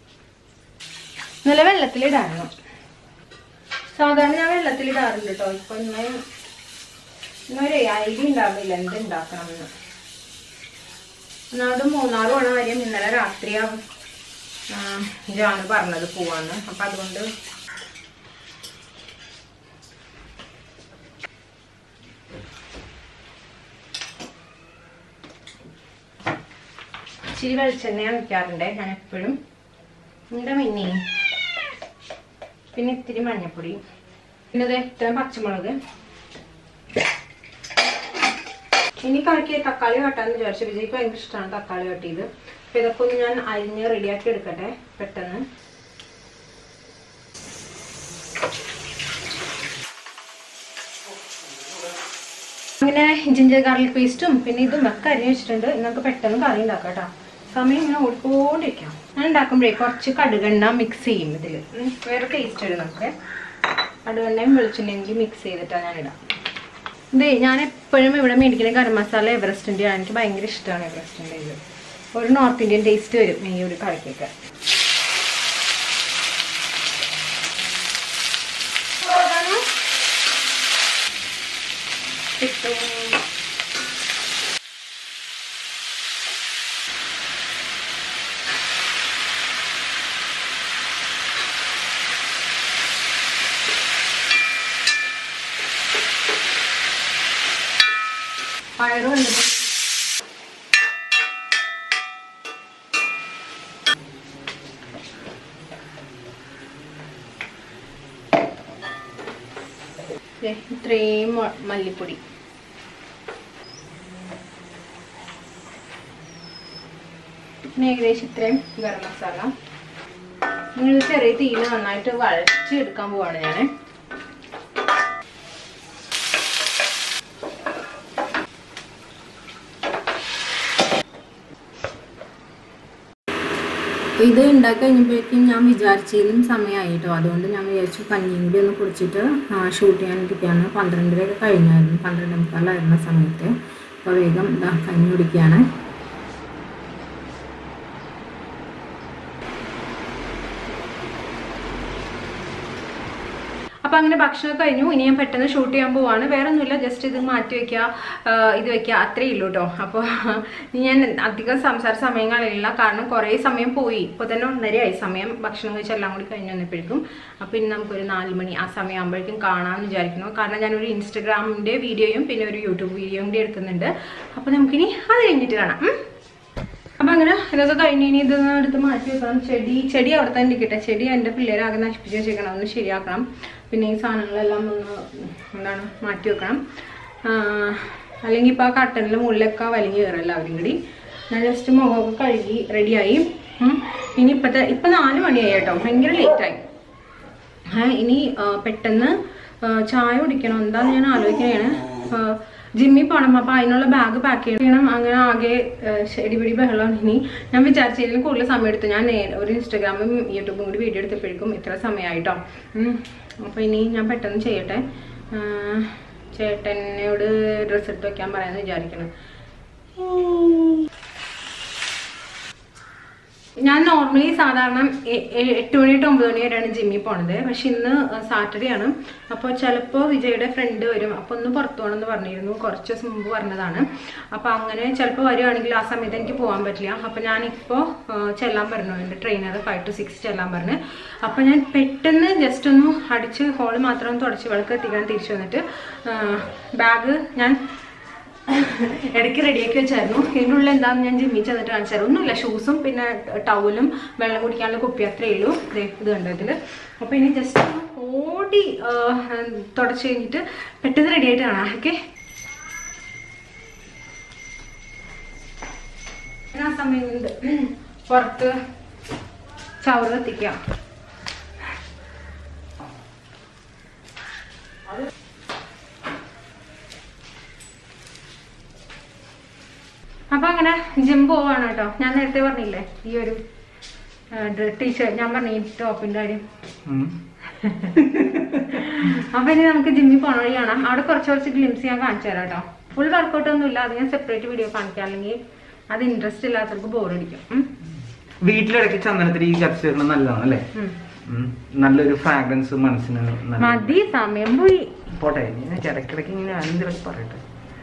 നല്ല വെള്ളത്തിലിടായിരുന്നു സാധാരണ ഞാൻ വെള്ളത്തിലിടാറുണ്ട് കേട്ടോ ഇപ്പൊ ഇന്ന് ഇന്നൊരു ഐഡിയ ഉണ്ടാവുന്നില്ല എന്ത് ഉണ്ടാക്കണം എന്ന് ഒന്നാമത് മൂന്നാറ് പോണ കാര്യം ഇന്നലെ രാത്രിയാവും ജാന് പറഞ്ഞത് പോവാന്ന് അപ്പൊ അതുകൊണ്ട് ഇച്ചിരി വെളിച്ചെണ്ണ ഒഴിക്കാറുണ്ട് ഞാൻ എപ്പോഴും എന്താ മിന്നി പിന്നെ ഇത്തിരി മഞ്ഞപ്പൊടി പിന്നെ ഇത് ഇത്രയും പച്ചമുളക് ഇനി കറക്കിയ തക്കാളി കട്ടാന്ന് വിചാരിച്ചു വിജയ്ക്ക് ഭയങ്കര ഇഷ്ടമാണ് തക്കാളി കട്ടിയത് അപ്പൊ ഇതൊക്കെ ഒന്ന് ഞാൻ അരിഞ്ഞ് റെഡിയാക്കി എടുക്കട്ടെ പെട്ടെന്ന് ഇങ്ങനെ ജിഞ്ചർ ഗാർലിക് പേസ്റ്റും പിന്നെ ഇതും ഒക്കെ അരിഞ്ഞ് വെച്ചിട്ടുണ്ട് നിങ്ങൾക്ക് പെട്ടെന്ന് കറി ഉണ്ടാക്കാം കേട്ടോ സമയം ഇങ്ങനെ ഓടിക്കൊണ്ടിരിക്കാം ഞാൻ ഉണ്ടാക്കുമ്പോഴേ കുറച്ച് കടുകെണ്ണ മിക്സ് ചെയ്യും ഇതിൽ വേറെ ടേസ്റ്റ് വരും നമുക്ക് കടുകെണ്ണയും വെളിച്ചെണ്ണയും മിക്സ് ചെയ്തിട്ടാണ് ഞാൻ ഇടാം ഇതേ ഞാൻ എപ്പോഴും ഇവിടെ മേടിക്കുന്ന ഗരം മസാല എവറസ്റ്റിൻ്റെ ആണ് എനിക്ക് ഭയങ്കര ഇഷ്ടമാണ് എവറസ്റ്റിൻ്റെ ഇത് ഒരു നോർത്ത് ഇന്ത്യൻ ടേസ്റ്റ് വരും ഈ ഒരു കറിക്കൊക്കെ കിട്ടും പയറും ഉണ്ട് ദേ, ഇത്രയും മ- മല്ലിപ്പൊടി പിന്നെ ഏകദേശം ഇത്രയും ഗരം മസാല നിങ്ങൾ ചെറിയ തീയിൽ നന്നായിട്ട് വഴച്ചെടുക്കാൻ പോവാണ് ഞാൻ ഇത് ഉണ്ടാക്കി കഴിഞ്ഞപ്പോഴേക്കും ഞാൻ വിചാരിച്ചതിലും സമയമായി കേട്ടോ അതുകൊണ്ട് ഞാൻ വിചാരിച്ചു കഞ്ഞിയും കൂടി ഒന്ന് കുടിച്ചിട്ട് ഷൂട്ട് ചെയ്യാനിരിക്കുകയാണ് പന്ത്രണ്ടരയൊക്കെ കഴിഞ്ഞായിരുന്നു പന്ത്രണ്ട് മുക്കാലായിരുന്ന സമയത്ത് അപ്പോൾ വേഗം ദാ കഞ്ഞി കുടിക്കുകയാണ് അപ്പം അങ്ങനെ ഭക്ഷണം കഴിഞ്ഞു ഇനി ഞാൻ പെട്ടെന്ന് ഷൂട്ട് ചെയ്യാൻ പോവാണ് വേറെ ഒന്നുമില്ല ജസ്റ്റ് ഇത് മാറ്റി വെക്കുക ആ, ഇത് വെക്കുക അത്രേ ഉള്ളൂ കേട്ടോ അപ്പോൾ ഞാൻ അധികം സംസാര സമയങ്ങളില്ല കാരണം കുറേ സമയം പോയി ഇപ്പോൾ തന്നെ ഒന്നരയായി സമയം ഭക്ഷണം കഴിച്ച് എല്ലാം കൂടി കഴിഞ്ഞ് വന്നപ്പോഴേക്കും അപ്പോൾ ഇനി നമുക്കൊരു നാല് മണി ആ സമയം ആകുമ്പോഴേക്കും കാണാമെന്ന് വിചാരിക്കുന്നു കാരണം ഞാനൊരു ഇൻസ്റ്റഗ്രാമിൻ്റെ വീഡിയോയും പിന്നെ ഒരു യൂട്യൂബ് വീഡിയോയും കൂടി എടുക്കുന്നുണ്ട് അപ്പോൾ നമുക്കിനി അത് കഴിഞ്ഞിട്ട് കാണാം ഉം. അപ്പൊ അങ്ങനെ ഇതൊക്കെ കഴിഞ്ഞ് ഇനി ഇതൊന്ന് എടുത്ത് മാറ്റി വെക്കണം ചെടി ചെടി അവിടെ തന്നെ ഇരിക്കട്ടെ ചെടി എൻ്റെ പിള്ളേരെ ആകെ നശിപ്പിച്ച് വെച്ചേക്കണം ഒന്ന് ശരിയാക്കണം പിന്നെ ഈ സാധനങ്ങളെല്ലാം ഒന്ന് എന്താണ് മാറ്റി വെക്കണം അല്ലെങ്കിൽ ഇപ്പോൾ ആ കട്ടനിലെ മുകളിലൊക്കെ വലിഞ്ഞ് കയറും എല്ലാവരും കൂടി ഞാൻ ജസ്റ്റ് മുഖമൊക്കെ കഴുകി റെഡിയായി ഇനി ഇപ്പോഴത്തെ ഇപ്പം നാല് മണിയായി കേട്ടോ ഭയങ്കര ലേറ്റായി ആ, ഇനി ആ, പെട്ടെന്ന് ആ, ചായ കുടിക്കണം എന്താന്ന് ഞാൻ ആലോചിക്കുകയാണ് ജിമ്മിൽ പോകണം അപ്പോൾ അതിനുള്ള ബാഗ് പാക്ക് ചെയ്യണം അങ്ങനെ ആകെ ആ, ചെടിപിടി ബഹളം ഇനി ഞാൻ വിചാരിച്ചതിലും കൂടുതൽ സമയം എടുത്തു ഞാൻ നേ- ഒരു ഇൻസ്റ്റാഗ്രാമും യൂട്യൂബും കൂടി വീഡിയോ എടുത്തപ്പോഴേക്കും ഇത്ര സമയമായിട്ടോ അപ്പോൾ ഇനി ഞാൻ പെട്ടെന്ന് ചെയ്യട്ടെ ആ, ചേട്ടനോട് ഡ്രസ്സ് എടുത്ത് വെക്കാൻ പറയാമെന്ന് വിചാരിക്കണം ഞാൻ നോർമലി സാധാരണ എ- എ- എട്ട് മണി തൊട്ട് ഒമ്പത് മണി വരെയാണ് ജിമ്മിൽ പോണത് പക്ഷെ ഇന്ന് സാറ്റർഡേ ആണ് അപ്പോൾ ചിലപ്പോൾ വിജയുടെ ഫ്രണ്ട് വരും അപ്പോൾ ഒന്ന് പുറത്തു പോകണമെന്ന് പറഞ്ഞിരുന്നു കുറച്ച് ദിവസം മുമ്പ് പറഞ്ഞതാണ് അപ്പോൾ അങ്ങനെ ചിലപ്പോൾ വരുവാണെങ്കിൽ ആ സമയത്ത് എനിക്ക് പോകാൻ പറ്റില്ല അപ്പോൾ ഞാനിപ്പോൾ ചെല്ലാൻ പറഞ്ഞു എൻ്റെ ട്രെയിനർ ഫൈവ് ടു സിക്സ് ചെല്ലാൻ പറഞ്ഞു അപ്പോൾ ഞാൻ പെട്ടെന്ന് ജസ്റ്റ് ഒന്ന് അടിച്ച് ഹോൾ മാത്രം തുടച്ച് വിളക്ക് എത്തിക്കാൻ തിരിച്ചു വന്നിട്ട് ബാഗ് ഞാൻ ഇടയ്ക്ക് റെഡിയാക്കി വെച്ചായിരുന്നു ഇതിൻ്റെ ഉള്ളിൽ എന്താണെന്ന് ഞാൻ ജിമ്മിൽ ചെന്നിട്ട് കാണിച്ചായിരുന്നു ഒന്നുമില്ല ഷൂസും പിന്നെ ടവലും വെള്ളം കുടിക്കാനുള്ള കുപ്പി അത്രേ ഉള്ളൂ ദേ ഇത് കണ്ടോ ഇതിൽ അപ്പോൾ ഇനി ജസ്റ്റ് ഓടി ആ, തുടച്ച് കഴിഞ്ഞിട്ട് പെട്ടെന്ന് റെഡി ആയിട്ട് കാണാം ഓക്കെ ആ സമയം കൊണ്ട് പുറത്ത് ചവറ് എത്തിക്കാം അപ്പൊ അങ്ങനെ ജിം പോവാണ് കേട്ടോ ഞാൻ നേരത്തെ പറഞ്ഞില്ലേ ഈ ഒരു ടീഷർട്ട് ഞാൻ പറഞ്ഞു ഈ ടോപ്പിന്റെ കാര്യം അപ്പൊ ഇനി നമുക്ക് ജിമ്മിൽ പോണ വഴി കാണാം അവിടെ കുറച്ച് കുറച്ച് ഗ്ലിംസ് ഞാൻ കാണിച്ചു തരാം കേട്ടോ ഫുൾ വർക്കൗട്ട് ഒന്നും ഇല്ല അത് ഞാൻ സെപ്പറേറ്റ് വീഡിയോ കാണിക്കാം അല്ലെങ്കിൽ അത് ഇൻട്രസ്റ്റ് ഇല്ലാത്തവർക്ക് ബോറടിക്കും ഉം. വീട്ടിലിടയ്ക്ക് ചന്ദനത്തിരി കത്തിച്ച് തരുന്നത് നല്ലതാണ് അല്ലേ ഉം. ഉം. നല്ലൊരു ഫ്രാഗ്രൻസ് മനസ്സിന് നല്ല- മതി സമയം പോയി പോട്ടെ ഞാൻ ഇടയ്ക്കിടയ്ക്ക് ഇങ്ങനെ എന്തിടയ്ക്ക് പറയട്ടെ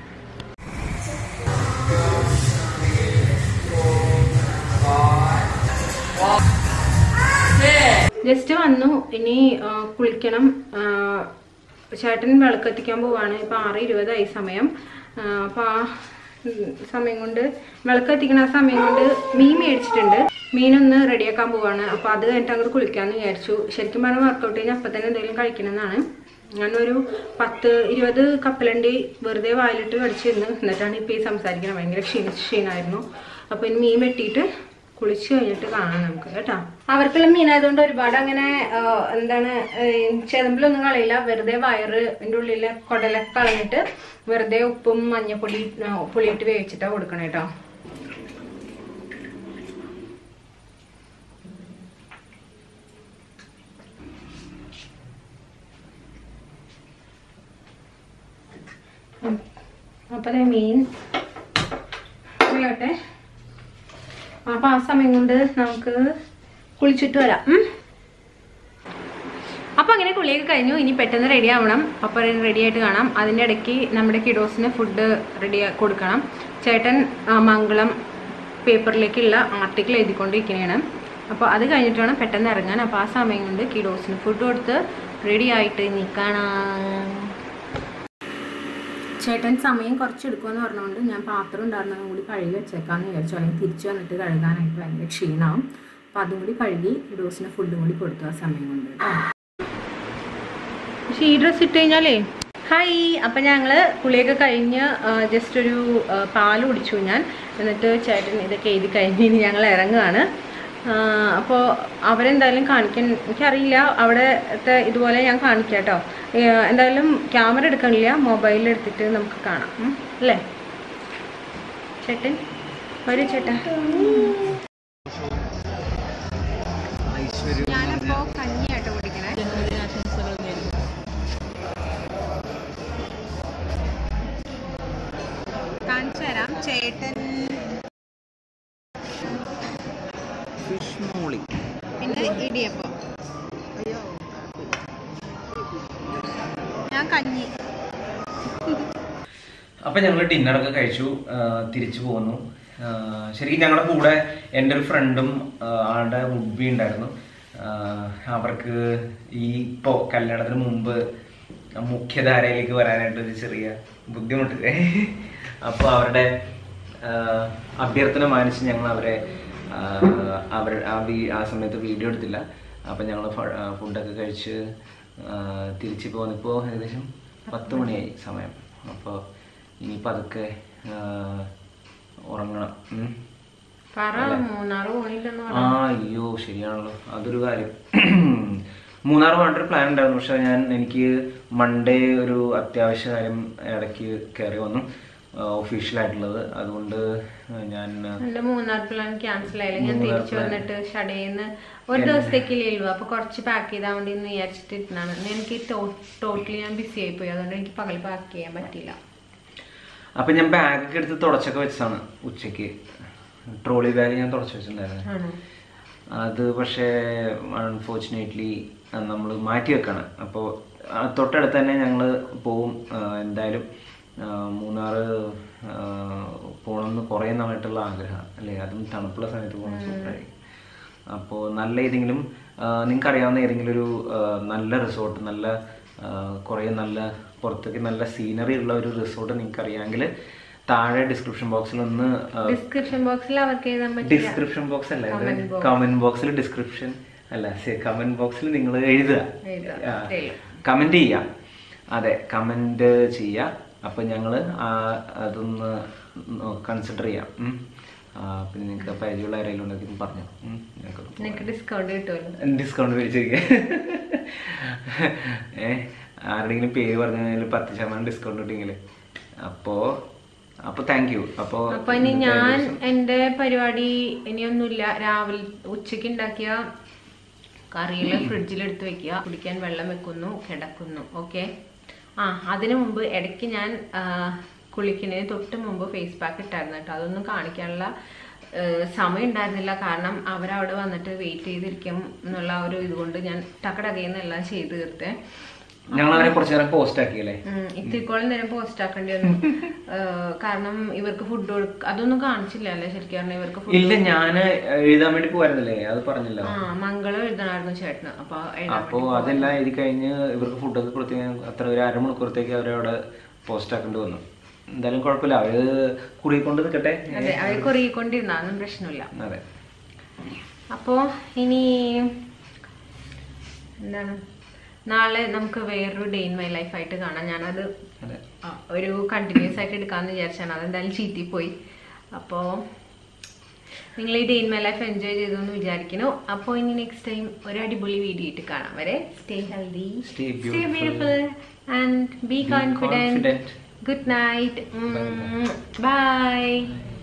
ജസ്റ്റ് വന്നു ഇനി ആ, കുളിക്കണം ആ, ചേട്ടൻ വിളക്കെത്തിക്കാൻ പോവാണ് ഇപ്പൊ ആറ് ഇരുപതായി സമയം ആ, അപ്പൊ ആ ഉം, സമയം കൊണ്ട് വിളക്കെത്തിക്കണ ആ സമയം കൊണ്ട് മീൻ മേടിച്ചിട്ടുണ്ട് മീനൊന്ന് റെഡിയാക്കാൻ പോവാണ് അപ്പൊ അത് കഴിഞ്ഞിട്ട് അങ്ങോട്ട് കുളിക്കാന്ന് വിചാരിച്ചു ശരിക്കും പറഞ്ഞാൽ വർക്കൗട്ട് കഴിഞ്ഞാൽ അപ്പൊ തന്നെ എന്തെങ്കിലും കഴിക്കണമെന്നാണ് ഞാനൊരു പത്ത് ഇരുപത് കപ്പലണ്ടി വെറുതെ വായിലിട്ട് കടിച്ചിരുന്നു എന്നിട്ടാണ് ഇപ്പൊ ഈ സംസാരിക്കുന്നത് ഭയങ്കര ക്ഷീണ ക്ഷീണമായിരുന്നു അപ്പൊ ഇനി മീൻ വെട്ടിയിട്ട് കുളിച്ച് കഴിഞ്ഞിട്ട് കാണാം നമുക്ക് കേട്ടോ അവർക്കുള്ള മീനായതുകൊണ്ട് ഒരുപാട് അങ്ങനെ ആ, എന്താണ് ഏഹ്, ചെതമ്പിലൊന്നും കളയില്ല വെറുതെ വയറ് അതിൻ്റെ ഉള്ളിലെ കുടലൊക്കെ കളഞ്ഞിട്ട് വെറുതെ ഉപ്പും മഞ്ഞപ്പൊടി ആ, പുളിയിട്ട് വേവിച്ചിട്ടാണ് കൊടുക്കണം കേട്ടോ അപ്പം ദേ മീൻ വേട്ടെ അപ്പൊ ആ സമയം കൊണ്ട് നമുക്ക് കുളിച്ചിട്ട് വരാം ഉം. അപ്പൊ അങ്ങനെ കുളിയൊക്കെ കഴിഞ്ഞു ഇനി പെട്ടെന്ന് റെഡി ആവണം അപ്പൊ റെഡി ആയിട്ട് കാണാം അതിന്റെ ഇടയ്ക്ക് നമ്മുടെ കിഡോസിന് ഫുഡ് റെഡി കൊടുക്കണം ചേട്ടൻ ആ, മംഗളം പേപ്പറിലേക്കുള്ള ആർട്ടിക്കിൾ എഴുതിക്കൊണ്ടിരിക്കുകയാണ് അപ്പോൾ അത് കഴിഞ്ഞിട്ട് വേണം പെട്ടെന്ന് ഇറങ്ങാൻ അപ്പോൾ ആ സമയം കൊണ്ട് കിഡോസിന് ഫുഡ് കൊടുത്ത് റെഡി ആയിട്ട് ഇനി കാണാം ചേട്ടൻ സമയം കുറച്ച് എടുക്കുമെന്ന് പറഞ്ഞുകൊണ്ട് ഞാൻ പാത്രം ഉണ്ടായിരുന്നതും കൂടി കഴുകി വെച്ചേക്കാന്ന് വിചാരിച്ചു അല്ലെങ്കിൽ തിരിച്ചു വന്നിട്ട് കഴുകാനായിട്ട് ഭയങ്കര ക്ഷീണമാവും അപ്പം അതും കൂടി കഴുകി ഡോസിന് ഫുഡും കൂടി കൊടുത്തു ആ സമയം കൊണ്ട് കേട്ടോ പക്ഷേ ഈ ഡ്രസ്സ് ഇട്ട് കഴിഞ്ഞാലേ ഹായ് അപ്പം ഞങ്ങൾ കുളിയൊക്കെ കഴിഞ്ഞ് ജസ്റ്റ് ഒരു ആ, പാല് കുടിച്ചു ഞാൻ എന്നിട്ട് ചേട്ടൻ ഇതൊക്കെ എഴുതി കഴിഞ്ഞ് ഇനി ഞങ്ങൾ ഇറങ്ങുകയാണ് അപ്പോൾ അവരെന്തായാലും കാണിക്കാൻ എനിക്കറിയില്ല അവിടത്തെ ഇതുപോലെ ഞാൻ കാണിക്കാം കേട്ടോ ഏഹ് എന്തായാലും ക്യാമറ എടുക്കണില്ല മൊബൈലിൽ എടുത്തിട്ട് നമുക്ക് കാണാം ഉം. അല്ലേ ചേട്ടൻ വരൂ ചേട്ടാ ഞാനപ്പോ കഞ്ഞിയായിട്ട് കുടിക്കണേ കാണിച്ചു തരാം ചേട്ടൻ ഫിഷ് മോളി പിന്നെ ഇടിയപ്പം ഞാൻ കഞ്ഞി അപ്പൊ ഞങ്ങൾ ഡിന്നറൊക്കെ കഴിച്ചു ആ, തിരിച്ചു പോന്നു ആ, ശരിക്കും ഞങ്ങളുടെ കൂടെ എൻ്റെ ഒരു ഫ്രണ്ടും ആളുടെ മുബി ഉണ്ടായിരുന്നു ആ, അവർക്ക് ഈ ഇപ്പോ കല്യാണത്തിന് മുമ്പ് മുഖ്യധാരയിലേക്ക് വരാനായിട്ട് ഒരു ചെറിയ ബുദ്ധിമുട്ട് അപ്പോൾ അവരുടെ ആ, അഭ്യർത്ഥന മാനിച്ച് ഞങ്ങൾ അവരെ ആ, അവർ ആ വീ- ആ സമയത്ത് വീഡിയോ എടുത്തില്ല അപ്പം ഞങ്ങൾ ഫുഡൊക്കെ കഴിച്ച് ആ, തിരിച്ച് പോന്നിപ്പോൾ ഏകദേശം പത്ത് മണിയായി സമയം അപ്പോൾ ഇനി പതുക്കെ ആ, ഉറങ്ങണം ഉം. പറ മൂന്നാറ് പോണില്ലെന്ന് ആ അയ്യോ ശരിയാണല്ലോ അതൊരു കാര്യം മൂന്നാർ പോകാനൊരു പ്ലാൻ ഉണ്ടായിരുന്നു പക്ഷെ ഞാൻ എനിക്ക് മൺഡേ ഒരു അത്യാവശ്യ കാര്യം ഇടയ്ക്ക് കയറി വന്നു ഒഫീഷ്യലായിട്ടുള്ളത് അതുകൊണ്ട് ഞാൻ എന്റെ മൂന്നാർ പ്ലാൻ ക്യാൻസൽ ആയില്ല ഞാൻ തിരിച്ചു വന്നിട്ട് ഷടേന്ന് ഒരു ദിവസത്തേക്ക് ലീവ് അപ്പൊ കുറച്ച് പാക്ക് ചെയ്താൽ മതി എന്ന് വിചാരിച്ചിട്ട് ഇരുന്നാണ് എനിക്ക് ടോട്ടലി ഞാൻ ബിസി ആയി പോയി അതുകൊണ്ട് എനിക്ക് പകൽ പാക്ക് ചെയ്യാൻ പറ്റില്ല അപ്പൊ ഞാൻ ബാഗൊക്കെ എടുത്ത് തുടച്ചൊക്കെ വെച്ചതാണ് ഉച്ചയ്ക്ക് ട്രോളി ബാഗ് ഞാൻ തുടച്ചു വെച്ചിട്ടുണ്ടായിരുന്നു ആണോ അത് പക്ഷേ അൺഫോർച്ചുനേറ്റ്ലി നമ്മൾ മാറ്റി വെക്കാണ് അപ്പോൾ തൊട്ടടുത്ത് തന്നെ ഞങ്ങൾ പോവും ആ, എന്തായാലും ആ, മൂന്നാറ് ആ, പോകണമെന്ന് കുറേ നാളായിട്ടുള്ള ആഗ്രഹം അല്ലേ അതും തണുപ്പുള്ള സമയത്ത് പോകണം സൂപ്പറായിരിക്കും അപ്പോൾ നല്ല ഏതെങ്കിലും നിങ്ങൾക്ക് അറിയാവുന്ന ഏതെങ്കിലും ഒരു ആ, നല്ല റിസോർട്ട് നല്ല ആ, കുറേ നല്ല പുറത്തേക്ക് നല്ല സീനറി ഉള്ള ഒരു റിസോർട്ട് നിങ്ങൾക്ക് അറിയാമെങ്കിൽ താഴെ ഡിസ്ക്രിപ്ഷൻ ബോക്സിൽ ഒന്ന് ആ, ഡിസ്ക്രിപ്ഷൻ ബോക്സിൽ അവർക്ക് എഴുതാൻ പറ്റില്ല ഡിസ്ക്രിപ്ഷൻ ബോക്സ് അല്ല കമന്റ് ബോക്സിൽ ഡിസ്ക്രിപ്ഷൻ അല്ല കമന്റ് ബോക്സിൽ നിങ്ങൾ എഴുതുക എഴുതുക. ആ, അത്രേ കമന്റ് ചെയ്യാം അതെ കമന്റ് ചെയ്യാം അപ്പൊ ഞങ്ങള് ആ അതൊന്ന് കൺസിഡർ ചെയ്യാം ഉം. ആ, പിന്നെ നിങ്ങൾക്ക് പരിചയമുള്ള ആരെങ്കിലും ഉണ്ടെങ്കിൽ പറഞ്ഞു ഞങ്ങൾക്ക് നിനക്ക് ഡിസ്കൗണ്ട് കിട്ടുമല്ലോ ഡിസ്കൗണ്ട് മേടിച്ചിരിക്കുക ഏ ആരുടെങ്കിലും പേര് പറഞ്ഞു കഴിഞ്ഞാൽ പത്ത് ശതമാനം ഡിസ്കൗണ്ട് കിട്ടിയെങ്കിൽ അപ്പോ അപ്പൊ താങ്ക് യു അപ്പോ അപ്പൊ ഇനി ഞാൻ എന്റെ പരിപാടി ഇനിയൊന്നുമില്ല രാവിലെ ഉച്ചക്ക് ഉണ്ടാക്കിയ കറികൾ ഫ്രിഡ്ജിൽ എടുത്ത് വെക്കുക കുടിക്കാൻ വെള്ളം വെക്കുന്നു കിടക്കുന്നു ഓക്കെ ആ അതിനു മുമ്പ് ഇടയ്ക്ക് ഞാൻ ആ, കുളിക്കുന്നതിന് തൊട്ട് മുമ്പ് ഫേസ് പാക്ക് ഇട്ടായിരുന്നു കേട്ടോ അതൊന്നും കാണിക്കാനുള്ള ആ, സമയം ഉണ്ടായിരുന്നില്ല കാരണം അവരവിടെ വന്നിട്ട് വെയിറ്റ് ചെയ്തിരിക്കും എന്നുള്ള ആ ഒരു ഇതുകൊണ്ട് ഞാൻ ടക്കടകയെന്ന് എല്ലാം ചെയ്ത് തീർത്തേ ഞങ്ങൾ അവരെ കുറച്ചു നേരം പോസ്റ്റ് ആക്കിയല്ലേ ഉം, ഇത്തിരിക്കോളം നേരം പോസ്റ്റ് ആക്കേണ്ടി വന്നു ഏഹ് കാരണം ഇവർക്ക് ഫുഡ് കൊടുക്ക അതൊന്നും കാണിച്ചില്ല അല്ലേ ശരിക്കും പറഞ്ഞാൽ ഇവർക്ക് ഫുഡ് ഇല്ല ഞാന് എഴുതാൻ വേണ്ടി പോയിരുന്നില്ലേ അത് പറഞ്ഞല്ലോ ആ മംഗളം എഴുതണമായിരുന്നു ചേട്ടന് അപ്പൊ എഴുതാൻ അപ്പോ അതെല്ലാം എഴുതി കഴിഞ്ഞ് ഇവർക്ക് ഫുഡൊക്കെ കൊടുത്തു കഴിഞ്ഞാൽ അത്ര ഒരു അരമണിക്കൂറത്തേക്ക് അവരവിടെ പോസ്റ്റ് ആക്കേണ്ടി വന്നു എന്തായാലും കുഴപ്പമില്ല അവര് കുറി കൊണ്ട് നിൽക്കട്ടെ അതെ അവർ കുറുകിക്കൊണ്ടിരുന്ന അതൊന്നും പ്രശ്നമില്ല അതെ അപ്പോ ഇനി എന്താണ് നാളെ നമുക്ക് വേറൊരു ഡേ ഇൻ മൈ ലൈഫ് ആയിട്ട് കാണാം ഞാനത് അതെ ആ, ഒരു കണ്ടിന്യൂസ് ആയിട്ട് എടുക്കാമെന്ന് വിചാരിച്ചാണ് അതെന്തായാലും ചീറ്റിപ്പോയി അപ്പോൾ നിങ്ങൾ ഈ day in my life enjoy ചെയ്തു എന്ന് വിചാരിക്കുന്നു അപ്പോൾ ഇനി നെക്സ്റ്റ് ടൈം ഒരു അടിപൊളി വീഡിയോ ഇട്ട് കാണാം വരെ stay healthy Stay stay beautiful. Beautiful and be Be confident confident. Good night Bye. Bye Bye.